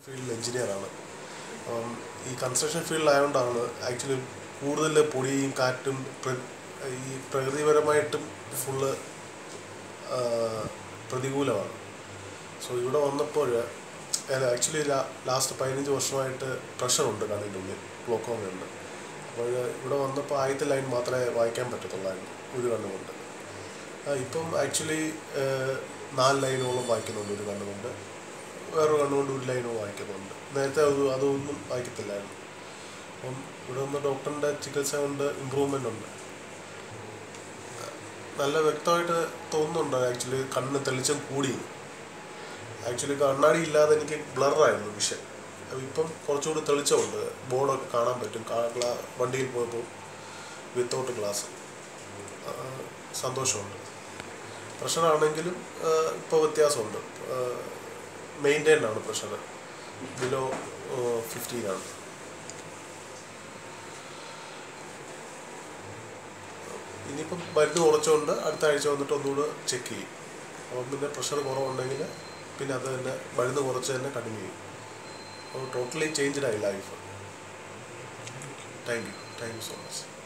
ഫീൽഡിൽ എഞ്ചിനീയറാണ് അപ്പം ഈ കൺസ്ട്രക്ഷൻ ഫീൽഡിലായതുകൊണ്ടാണ് ആക്ച്വലി കൂടുതൽ പൊടിയും കാറ്റും പ്ര- ഈ പ്രകൃതിപരമായിട്ടും ഫുള്ള് പ്രതികൂലമാണ് സോ ഇവിടെ വന്നപ്പോൾ ആക്ച്വലി ലാസ്റ്റ് പതിനഞ്ച് വർഷമായിട്ട് പ്രഷറുണ്ട് കണ്ണിൻ്റെ ഉള്ളിൽ ഗ്ലോക്കോമയുണ്ട് അപ്പോൾ ഇവിടെ വന്നപ്പോൾ ആദ്യത്തെ ലൈൻ മാത്രമേ വായിക്കാൻ പറ്റത്തുള്ളായിരുന്നു ഒരു കണ്ണുകൊണ്ട് ആ, ഇപ്പം ആക്ച്വലി നാല് ലൈനോളം വായിക്കുന്നുണ്ട് ഒരു കണ്ണുകൊണ്ട് വേറൊരു കണ്ണുകൊണ്ട് ഒരു ലൈനോ വായിക്കുന്നുണ്ട് നേരത്തെ അത് അതൊന്നും വായിക്കത്തില്ലായിരുന്നു അപ്പം ഇവിടെ വന്ന ഡോക്ടറിൻ്റെ ചികിത്സ കൊണ്ട് ഇമ്പ്രൂവ്മെൻ്റ് ഉണ്ട് നല്ല വ്യക്തമായിട്ട് തോന്നുന്നുണ്ട് ആക്ച്വലി കണ്ണ് തെളിച്ചം കൂടി ആക്ച്വലി കണ്ണാടി ഇല്ലാതെ എനിക്ക് ബ്ലറായിരുന്നു വിഷൻ അപ്പോൾ ഇപ്പം കുറച്ചുകൂടി തെളിച്ചമുണ്ട് ബോർഡൊക്കെ കാണാൻ പറ്റും കാ- ഗ്ലാ- വണ്ടിയിൽ പോയപ്പോൾ വിത്തൗട്ട് ഗ്ലാസ് സന്തോഷമുണ്ട് പ്രഷറാണെങ്കിലും ഇപ്പോൾ വ്യത്യാസമുണ്ട് മെയിൻറ്റൈൻ ആണ് പ്രഷർ ബിലോ ഫിഫ്റ്റീനാണ് ഇനിയിപ്പം മരുന്ന് കുറച്ചുകൊണ്ട് അടുത്ത ആഴ്ച വന്നിട്ട് ഒന്നുകൂടെ ചെക്ക് ചെയ്യും അപ്പം പിന്നെ പ്രഷർ കുറവുണ്ടെങ്കിൽ പിന്നെ അത് തന്നെ മരുന്ന് കുറച്ച് തന്നെ കണ്ടിന്യൂ ചെയ്യും അപ്പോൾ ടോട്ടലി ചേഞ്ച്ഡ് ആയി life thank you thank you so much